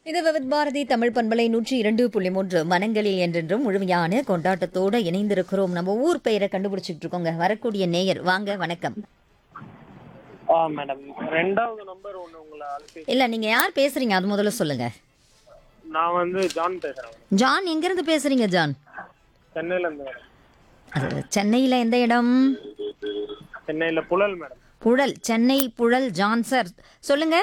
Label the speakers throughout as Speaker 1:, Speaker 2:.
Speaker 1: இது விவித் பாரதி தமிழ் பண்பலை நூற்றி இரண்டு புள்ளி மூன்று மனங்களில் என்றென்றும் முழுமையான கொண்டாட்டத்தோடு இணைந்திருக்கிறோம் நம்ம ஊர் பெயரை கண்டுபிடிச்சிட்டு இருக்கோங்க வரக்கூடிய நேயர் வாங்க வணக்கம்
Speaker 2: ஆ மேடம் ரெண்டாவது நம்பர் ஒன்று உங்களை அனுப்பி
Speaker 1: இல்ல நீங்க யார் பேசுறீங்க அது முதல்ல சொல்லுங்க
Speaker 2: நான் வந்து ஜான் பேசுகிறேன் மேடம்
Speaker 1: ஜான் எங்கிருந்து பேசுறீங்க ஜான்
Speaker 2: சென்னையிலேருந்து மேடம்
Speaker 1: அது சென்னையில எந்த இடம்
Speaker 2: சென்னையில் புழல் மேடம்
Speaker 1: புழல் சென்னை புழல் ஜான் சார் சொல்லுங்க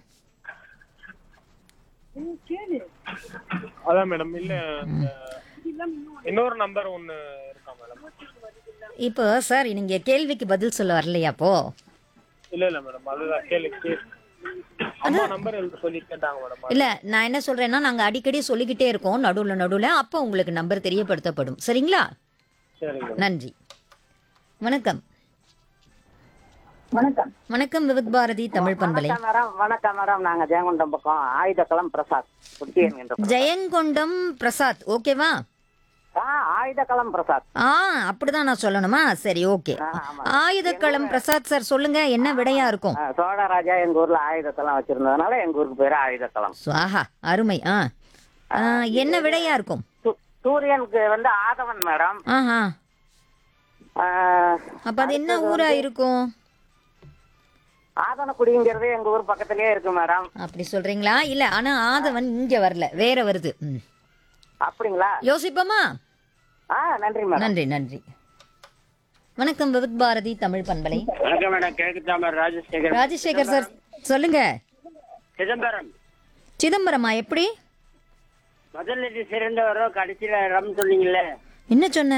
Speaker 2: அதான் மேடம் இல்லை இன்னொரு நம்பர் ஒன்று இருக்கா மேடம்
Speaker 1: இப்போ சார் நீங்க கேள்விக்கு பதில் சொல்ல வரலையா அப்போ
Speaker 2: இல்லை இல்லை மேடம் அதுதான் கேள்வி கேள்வி. அம்மா நம்பர் எழுத சொல்லி கேட்டாங்க மேடம்
Speaker 1: இல்ல நான் என்ன சொல்றேன்னா நாங்க அடிக்கடி சொல்லிக்கிட்டே இருக்கோம் நடுவுல நடுவுல அப்போ உங்களுக்கு நம்பர் தெரியப்படுத்தப்படும் சரிங்களா
Speaker 2: சரிங்க
Speaker 1: நன்றி வணக்கம்
Speaker 3: வணக்கம்
Speaker 1: வணக்கம் விவித் பாரதி தமிழ் பண்பலை
Speaker 3: வணக்கம் மேடம் வணக்கம் மேடம் நாங்க ஜெயங்கொண்டம் பக்கம் ஆயுதக்களம் பிரசாத் குட்டியன் என்ற
Speaker 1: ஜெயங்கொண்டம் பிரசாத் ஓகேவா
Speaker 3: ஆ ஆயுதக்களம் பிரசாத்
Speaker 1: ஆ அப்படிதான் நான் சொல்லணுமா சரி ஓகே
Speaker 3: ஆ, ஆமா.
Speaker 1: ஆயுதக்களம் பிரசாத் சார் சொல்லுங்க என்ன விடையா இருக்கும்
Speaker 3: ஆ, சோழராஜா எங்க ஊர்ல ஆயுதக்களம் வச்சிருந்ததுனால எங்க ஊருக்கு பேரு ஆயுதக்களம்
Speaker 1: ஆஹா அருமை ஆ ஆ, என்ன விடையா இருக்கும்
Speaker 3: சு- சூரியனுக்கு வந்து ஆதவன் மேடம்
Speaker 1: ஆஹா
Speaker 3: ஆ,
Speaker 1: அப்ப அது என்ன ஊரா இருக்கும்
Speaker 3: ஆதனக்குடிங்கிறது எங்க ஊர் பக்கத்திலேயே இருக்கு மேடம்
Speaker 1: அப்படி சொல்றீங்களா இல்ல ஆனா ஆதவன் இங்க வரல வேற வருது ம்.
Speaker 3: அப்படிங்களா
Speaker 1: யோசிப்போமா
Speaker 3: ஆ நன்றி மேடம்
Speaker 1: நன்றி நன்றி வணக்கம் விவித் பாரதி தமிழ் பண்பலை
Speaker 3: வணக்கம் மேடம் கிழக்கு தாமர் ராஜசேகர்
Speaker 1: ராஜசேகர் சார் சொல்லுங்க
Speaker 3: சிதம்பரம்
Speaker 1: சிதம்பரமா எப்படி
Speaker 3: முதல்ல சிறந்தவரோ கடைசியில ரம் சொன்னீங்கல்ல
Speaker 1: என்ன சொன்ன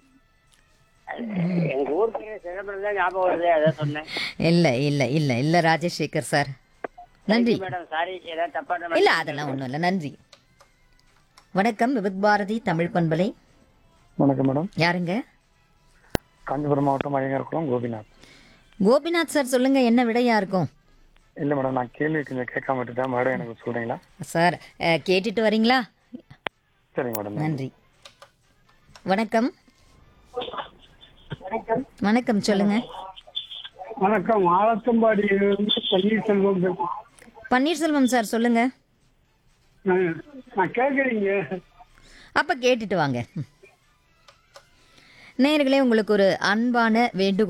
Speaker 3: எங்க ஊர் பேரு சிதம்பரம் தான் ஞாபகம் வருது அதான் சொன்னேன்
Speaker 1: இல்ல இல்ல இல்ல இல்ல ராஜசேகர் சார் நன்றி
Speaker 3: மேடம் சாரி ஏதாவது தப்பா
Speaker 1: இல்ல அதெல்லாம் ஒண்ணும் இல்ல நன்றி வணக்கம் விவித் பாரதி தமிழ் பண்பலை
Speaker 4: வணக்கம் மேடம்
Speaker 1: யாருங்க
Speaker 4: காஞ்சிபுரம் மாவட்டம் ஐயங்கார்குளம் கோபிநாத்
Speaker 1: கோபிநாத் சார் சொல்லுங்க என்ன விடையா இருக்கும்
Speaker 4: இல்லை மேடம் நான் கேள்வி கொஞ்சம் கேட்காம விட்டுட்டேன் மேடம் எனக்கு சொல்றீங்களா
Speaker 1: சார் அஹ், கேட்டுட்டு வரீங்களா
Speaker 4: சரிங்க மேடம்
Speaker 1: நன்றி வணக்கம் வணக்கம் சொல்லுங்க
Speaker 5: வணக்கம் ஆலத்தம்பாடியிலிருந்து பன்னீர்செல்வம் பேசுறேன்.
Speaker 1: பன்னீர்செல்வம் சார் சொல்லுங்க
Speaker 5: நான் நான் கேட்குறீங்க
Speaker 1: அப்ப கேட்டுட்டு வாங்க நேயர்களே உங்களுக்கு ஒரு அன்பான வேண்டுகோள்